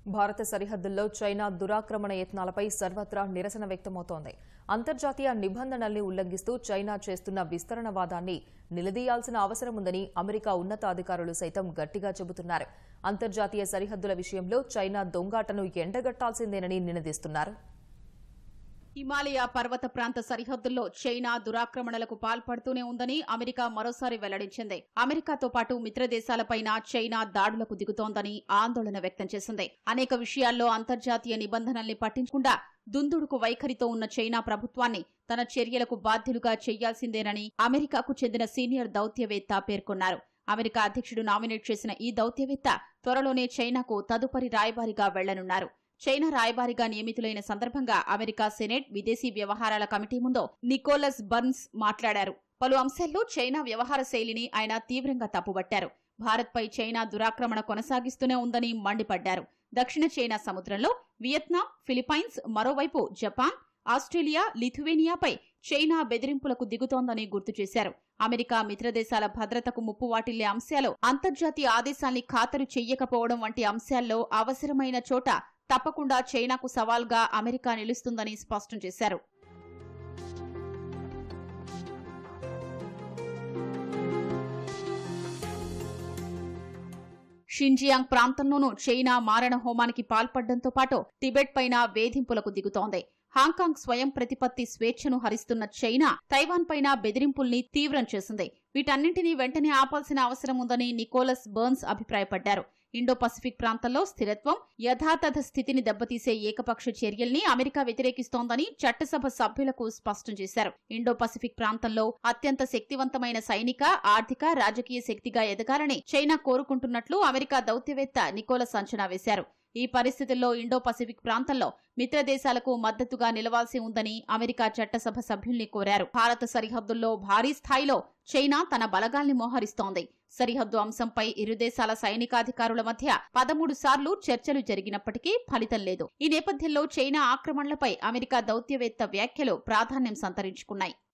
భారత సరిహద్దుల్లో చైనా దురాక్రమణ యత్నాలపై సర్వత్రా నిరసన వ్యక్తమవుతోంది అంతర్జాతీయ నిబంధనల్ని ఉల్లంఘిస్తూ చైనా చేస్తున్న విస్తరణవాదాన్ని నిలదీయాల్సిన అవసరం ఉందని అమెరికా ఉన్నతాధికారులు సైతం గట్టిగా చెబుతున్నారు అంతర్జాతీయ సరిహద్దుల విషయంలో చైనా దొంగాటను ఎండగట్టాల్సిందేనని నినదిస్తున్నారు హిమాలయ పర్వత ప్రాంత సరిహద్దుల్లో చైనా దురాక్రమణలకు పాల్పడుతూనే ఉందని అమెరికా మరోసారి వెల్లడించింది అమెరికాతో పాటు మిత్ర దేశాలపైన చైనా దాడులకు దిగుతోందని ఆందోళన వ్యక్తం చేసింది అనేక విషయాల్లో అంతర్జాతీయ నిబంధనల్ని పట్టించకుండా దుందుడుకు వైఖరితో ఉన్న చైనా ప్రభుత్వాన్ని తన చర్యలకు బాధ్యులుగా చేయాల్సిందేనని అమెరికాకు చెందిన సీనియర్ దౌత్యవేత్త పేర్కొన్నారు అమెరికా అధ్యక్షుడు నామినేట్ చేసిన ఈ దౌత్యవేత్త త్వరలోనే చైనాకు తదుపరి రాయబారిగా వెళ్లనున్నారు చైనా రాయబారిగా నియమితులైన సందర్భంగా అమెరికా సెనెట్ విదేశీ వ్యవహారాల కమిటీ ముందు నికోలస్ బర్న్స్ మాట్లాడారు పలు అంశాల్లో చైనా వ్యవహార శైలిని ఆయన తీవ్రంగా తప్పుబట్టారు భారత్పై చైనా దురాక్రమణ కొనసాగిస్తూనే ఉందని మండిపడ్డారు దక్షిణ చైనా సముద్రంలో వియత్నాం ఫిలిప్పైన్స్ మరోవైపు జపాన్ ఆస్ట్రేలియా లిథువేనియాపై చైనా బెదిరింపులకు దిగుతోందని గుర్తు చేశారు అమెరికా మిత్రదేశాల భద్రతకు ముప్పు వాటిల్లే అంశాలు అంతర్జాతీయ ఆదేశాల్ని ఖాతరు చెయ్యకపోవడం వంటి అంశాల్లో అవసరమైన చోట తప్పకుండా చైనాకు సవాల్గా అమెరికా నిలుస్తుందని స్పష్టం చేశారు షింజియాంగ్ ప్రాంతంలోనూ చైనా మారణ హోమానికి పాల్పడడంతో పాటు టిబెట్ పైన వేధింపులకు దిగుతోంది హాంకాంగ్ స్వయం ప్రతిపత్తి స్వేచ్ఛను హరిస్తున్న చైనా తైవాన్ పైన బెదిరింపుల్ని తీవ్రం చేసింది వీటన్నింటినీ వెంటనే ఆపాల్సిన అవసరం ఉందని నికోలస్ బర్న్స్ అభిప్రాయపడ్డారు ఇండో పసిఫిక్ ప్రాంతంలో స్థిరత్వం యథాతథ స్థితిని దెబ్బతీసే ఏకపక్ష చర్యల్ని అమెరికా వ్యతిరేకిస్తోందని చట్టసభ సభ్యులకు స్పష్టం చేశారు ఇండో పసిఫిక్ ప్రాంతంలో అత్యంత శక్తివంతమైన సైనిక ఆర్థిక రాజకీయ శక్తిగా ఎదగాలని చైనా కోరుకుంటున్నట్లు అమెరికా దౌత్యవేత్త నికోలస్ అంచనా వేశారు ఈ పరిస్థితుల్లో ఇండో పసిఫిక్ ప్రాంతంలో మిత్ర దేశాలకు మద్దతుగా నిలవాల్సి ఉందని అమెరికా చట్టసభ సభ్యుల్ని కోరారు భారత సరిహద్దుల్లో భారీ స్థాయిలో చైనా తన బలగాల్ని మోహరిస్తోంది సరిహద్దు అంశంపై ఇరు దేశాల సైనికాధికారుల మధ్య పదమూడు సార్లు చర్చలు జరిగినప్పటికీ ఫలితం లేదు ఈ నేపథ్యంలో చైనా ఆక్రమణలపై అమెరికా దౌత్యవేత్త వ్యాఖ్యలు ప్రాధాన్యం సంతరించుకున్నాయి